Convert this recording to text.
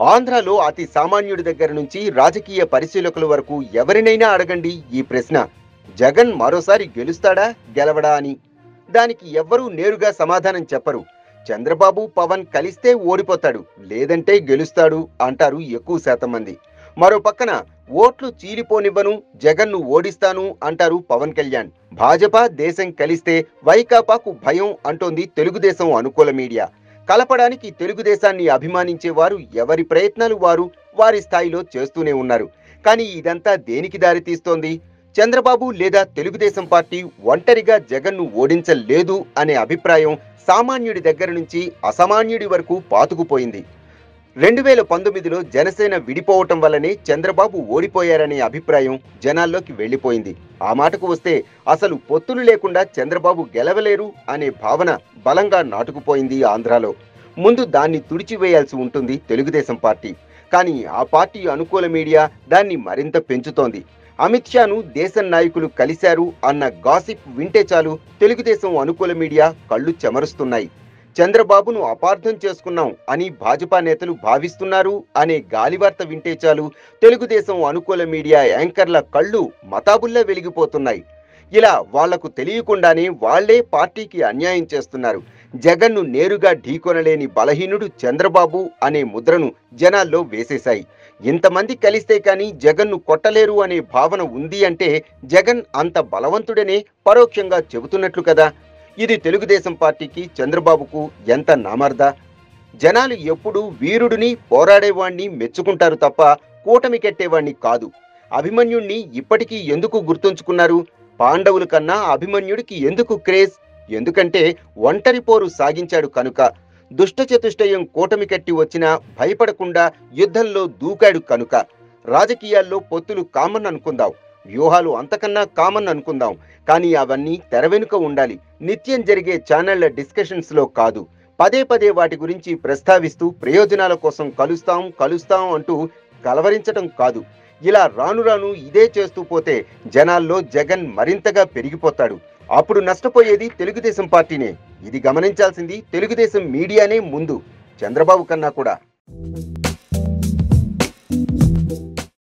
ఆంధ్రాలో అతి సామాన్యుడి దగ్గర నుంచి రాజకీయ పరిశీలకుల వరకు ఎవరినైనా అడగండి ఈ ప్రశ్న జగన్ మరోసారి గెలుస్తాడా గెలవడా అని దానికి ఎవ్వరూ నేరుగా సమాధానం చెప్పరు చంద్రబాబు పవన్ కలిస్తే ఓడిపోతాడు లేదంటే గెలుస్తాడు అంటారు ఎక్కువ శాతం మంది మరో పక్కన ఓట్లు చీలిపోనివ్వను జగన్ను ఓడిస్తాను అంటారు పవన్ కళ్యాణ్ భాజపా దేశం కలిస్తే వైకాపాకు భయం అంటోంది తెలుగుదేశం అనుకూల మీడియా కలపడానికి తెలుగుదేశాన్ని అభిమానించేవారు ఎవరి ప్రయత్నాలు వారు వారి స్థాయిలో చేస్తూనే ఉన్నారు కానీ ఇదంతా దేనికి దారితీస్తోంది చంద్రబాబు లేదా తెలుగుదేశం పార్టీ ఒంటరిగా జగన్ను ఓడించలేదు అనే అభిప్రాయం సామాన్యుడి దగ్గర నుంచి అసామాన్యుడి వరకు పాతుకుపోయింది రెండు వేల పంతొమ్మిదిలో జనసేన విడిపోవటం వల్లనే చంద్రబాబు ఓడిపోయారనే అభిప్రాయం జనాల్లోకి వెళ్ళిపోయింది ఆ మాటకు వస్తే అసలు పొత్తులు లేకుండా చంద్రబాబు గెలవలేరు అనే భావన బలంగా నాటుకుపోయింది ఆంధ్రాలో ముందు దాన్ని తుడిచివేయాల్సి ఉంటుంది తెలుగుదేశం పార్టీ కానీ ఆ పార్టీ అనుకూల మీడియా దాన్ని మరింత పెంచుతోంది అమిత్ షాను దేశం నాయకులు కలిశారు అన్న గాసిప్ వింటే చాలు తెలుగుదేశం అనుకూల మీడియా కళ్ళు చెమరుస్తున్నాయి చంద్రబాబును అపార్థం చేసుకున్నాం అని భాజపా నేతలు భావిస్తున్నారు అనే గాలివార్త వింటే చాలు తెలుగుదేశం అనుకూల మీడియా యాంకర్ల కళ్ళు మతాబుల్లా వెలిగిపోతున్నాయి ఇలా వాళ్లకు తెలియకుండానే వాళ్లే పార్టీకి అన్యాయం చేస్తున్నారు జగన్ను నేరుగా ఢీకొనలేని బలహీనుడు చంద్రబాబు అనే ముద్రను జనాల్లో వేసేశాయి ఇంతమంది కలిస్తే కానీ జగన్ను కొట్టలేరు అనే భావన ఉంది అంటే జగన్ అంత బలవంతుడనే పరోక్షంగా చెబుతున్నట్లు కదా ఇది తెలుగుదేశం పార్టీకి చంద్రబాబుకు ఎంత నామర్దా జనాలు ఎప్పుడూ వీరుడిని పోరాడేవాణ్ణి మెచ్చుకుంటారు తప్ప కూటమి కట్టేవాణ్ణి కాదు అభిమన్యుణ్ణి ఇప్పటికీ ఎందుకు గుర్తుంచుకున్నారు పాండవుల కన్నా అభిమన్యుడికి ఎందుకు క్రేజ్ ఎందుకంటే ఒంటరి పోరు సాగించాడు కనుక దుష్ట చతుష్టయం కూటమి కట్టి వచ్చినా భయపడకుండా యుద్ధంలో దూకాడు కనుక రాజకీయాల్లో పొత్తులు కామన్ అనుకుందాం వ్యూహాలు అంతకన్నా కామన్ అనుకుందాం కానీ అవన్నీ తెర వెనుక ఉండాలి నిత్యం జరిగే ఛానళ్ల డిస్కషన్స్ లో కాదు పదే పదే వాటి గురించి ప్రస్తావిస్తూ ప్రయోజనాల కోసం కలుస్తాం కలుస్తాం అంటూ కలవరించటం కాదు ఇలా రాను రాను ఇదే చేస్తూ పోతే జనాల్లో జగన్ మరింతగా పెరిగిపోతాడు అప్పుడు నష్టపోయేది తెలుగుదేశం పార్టీనే ఇది గమనించాల్సింది తెలుగుదేశం మీడియానే ముందు చంద్రబాబు కన్నా కూడా